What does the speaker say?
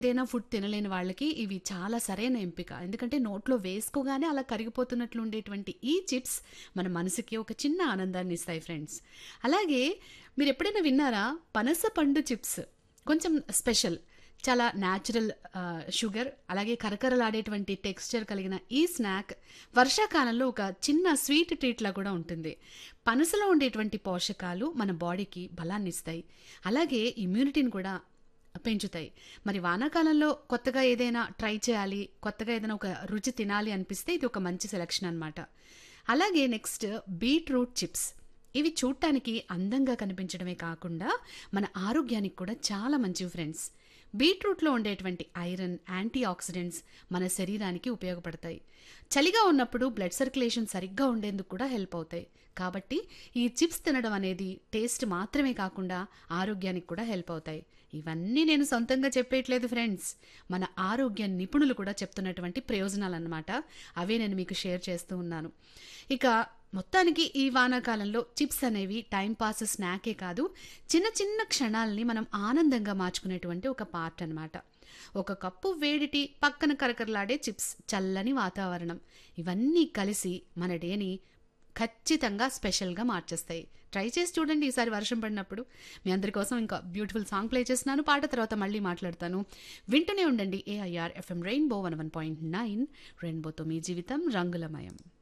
ఏదైనా ఫుడ్ తినలేని వాళ్ళకి ఇవి చాలా సరైన ఎంపిక. ఎందుకంటే నోట్లో వేసుకోగానే అలా కరిగిపోతున్నట్లు ఉండేటువంటి ఈ చిప్స్ మన మనసుకి ఒక చిన్న ఆనందాన్ని ఇస్తాయి ఫ్రెండ్స్. అలాగే మీరెప్పుడైనా విన్నారా? పనస పండు చిప్స్ కొంచెం స్పెషల్. చాలా న్యాచురల్ ఆహ్, షుగర్ అలాగే కరకరలాడేటువంటి టెక్స్చర్ కలిగిన ఈ స్నాక్ వర్షాకాలంలో ఒక చిన్న స్వీట్ ట్రీట్‌లా కూడా ఉంటుంది. పనసలో ఉండేటువంటి పోషకాలు మన బాడీకి బలాన్నిస్తాయి. అలాగే ఇమ్యూనిటీని కూడా పెంచుతాయి. మరి వానాకాలంలో కొత్తగా ఏదైనా ట్రై చేయాలి, కొత్తగా ఏదైనా ఒక రుచి తినాలి అనిపిస్తే ఇది ఒక మంచి సెలక్షన్ అనమాట. అలాగే నెక్స్ట్ బీట్రూట్ చిప్స్. ఇవి చూడటానికి అందంగా కనిపించడమే కాకుండా మన ఆరోగ్యానికి కూడా చాలా మంచివి ఫ్రెండ్స్. బీట్రూట్‌లో ఉండేటువంటి ఐరన్, యాంటీ ఆక్సిడెంట్స్ మన శరీరానికి ఉపయోగపడతాయి. చలిగా ఉన్నప్పుడు బ్లడ్ సర్క్యులేషన్ సరిగ్గా ఉండేందుకు కూడా హెల్ప్ అవుతాయి. కాబట్టి ఈ చిప్స్ తినడం అనేది టేస్ట్ మాత్రమే కాకుండా ఆరోగ్యానికి కూడా హెల్ప్ అవుతాయి. ఇవన్నీ నేను సొంతంగా చెప్పేయట్లేదు ఫ్రెండ్స్. మన ఆరోగ్య నిపుణులు కూడా చెప్తున్నటువంటి ప్రయోజనాలన్నమాట. అవే నేను మీకు షేర్ చేస్తూ ఉన్నాను. ఇక మొత్తానికి ఈ వానాకాలంలో చిప్స్ అనేవి టైమ్ పాస్ స్నాకే కాదు, చిన్న చిన్న క్షణాల్ని మనం ఆనందంగా మార్చుకునేటువంటి ఒక పార్ట్ అనమాట. ఒక కప్పు వేడి టీ, పక్కన కరకరలాడే చిప్స్, చల్లని వాతావరణం ఇవన్నీ కలిసి మన డేని ఖచ్చితంగా స్పెషల్‌గా మార్చేస్తాయి. ట్రై చేసి చూడండి ఈసారి వర్షం పడినప్పుడు. మీ అందరి కోసం ఇంకా బ్యూటిఫుల్ సాంగ్ ప్లే చేస్తున్నాను. పాట తర్వాత మళ్ళీ మాట్లాడతాను. వింటూనే ఉండండి ఏఐఆర్ ఎఫ్ఎం రెయిన్బో 101.9 రెయిన్బోతో మీ జీవితం రంగులమయం.